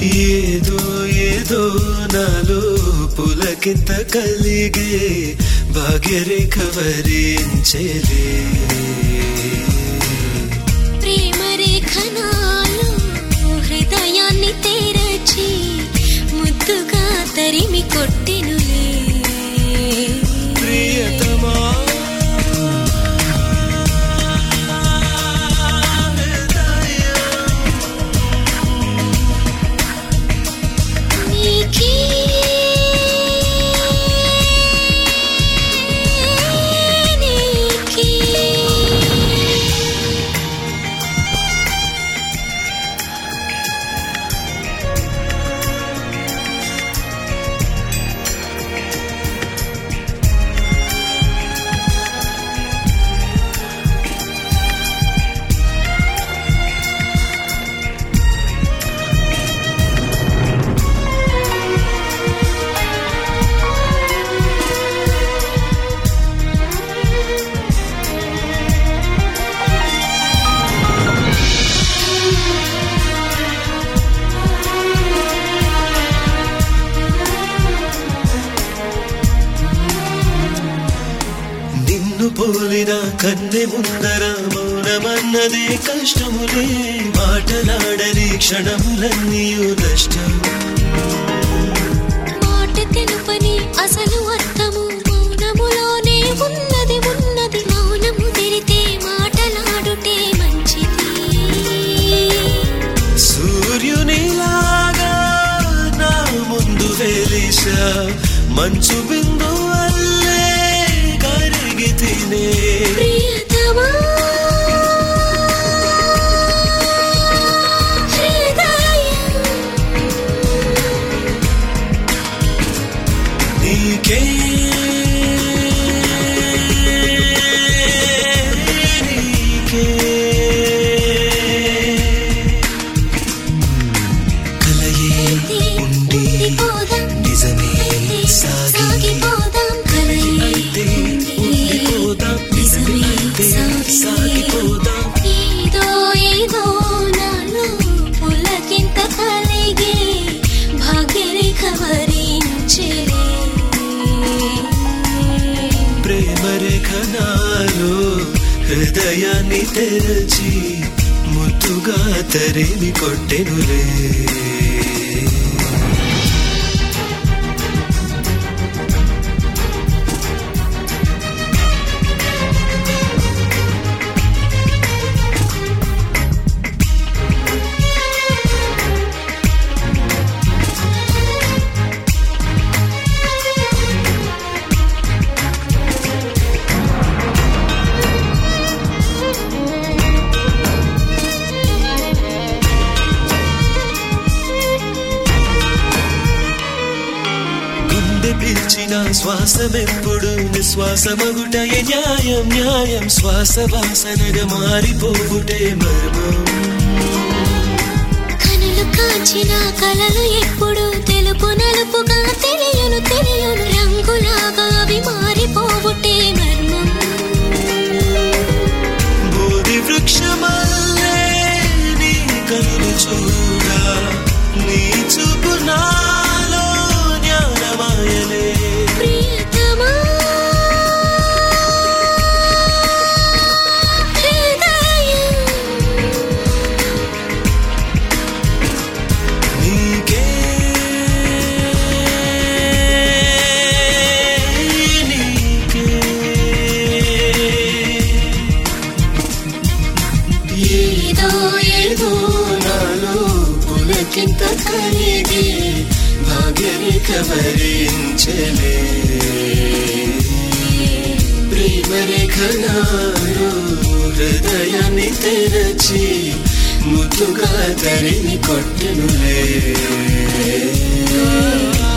ఏదో ఏదో నాలో పులకింత కలిగే భాగ్యరేఖ వరించలే ప్రేమ రేఖనాలు హృదయాన్ని తెరచి ముద్దుగా తరిమి కొట్టెనులే ప్రియతమా నీకే నీకే నిన్ను పోలిన కన్నె ముందర మౌనమన్నదే కష్టములే మాటలాడని క్షణములన్నీయు నష్టం మాట తెలుపని అసలు అర్థము మౌనములోనే ఉన్నది ఉన్నది మౌనము తెరితే మాటలాడుటే మంచిది సూర్యునిలాగా నా ముందు వెలిసా మంచు బిందు అల్లే కరిగి తినే ప్రియతమా హృదయం నీకే నీకే కలయే ఉండి ఉండిపోదాం నిజమే సాగి సాగిపోదాం కలయి అయితే ఉండిపోదాం నిజమే అయితే సాగిపోదాం ఏదో ఏదో నాలో పులకింత కలిగే భాగ్యరేఖ వరించెలే ప్రేమ రేఖ నాలో హృదయాన్ని తెరచి ముద్దుగా తరిమి కొట్టెనులే గుండె పిలిచిన శ్వాసమెప్పుడు నిశ్వాసమగుటయ న్యాయం న్యాయం శ్వాస వాసనగా మారిపోవుటే మర్మం కనులు కాచిన కలలు ఎప్పుడు తెలుపు నలుపుగా తెలియను తెలియను రంగులాగా అవి మారిపోవుటే మర్మం బోధి వృక్షమల్లే నీ కనులు చూడా నీ చూపు నాలో జ్ఞానమాయలే ప్రియతమా హృదయం నీకే నీకే ఏదో ఏదో నాలో పులకింత కలిగి భాగ్యరేఖ వరించలే ప్రేమ రేఖ నాలో హృదయాన్ని తెరచి ముద్దుగా తరిమి కొట్టెనులే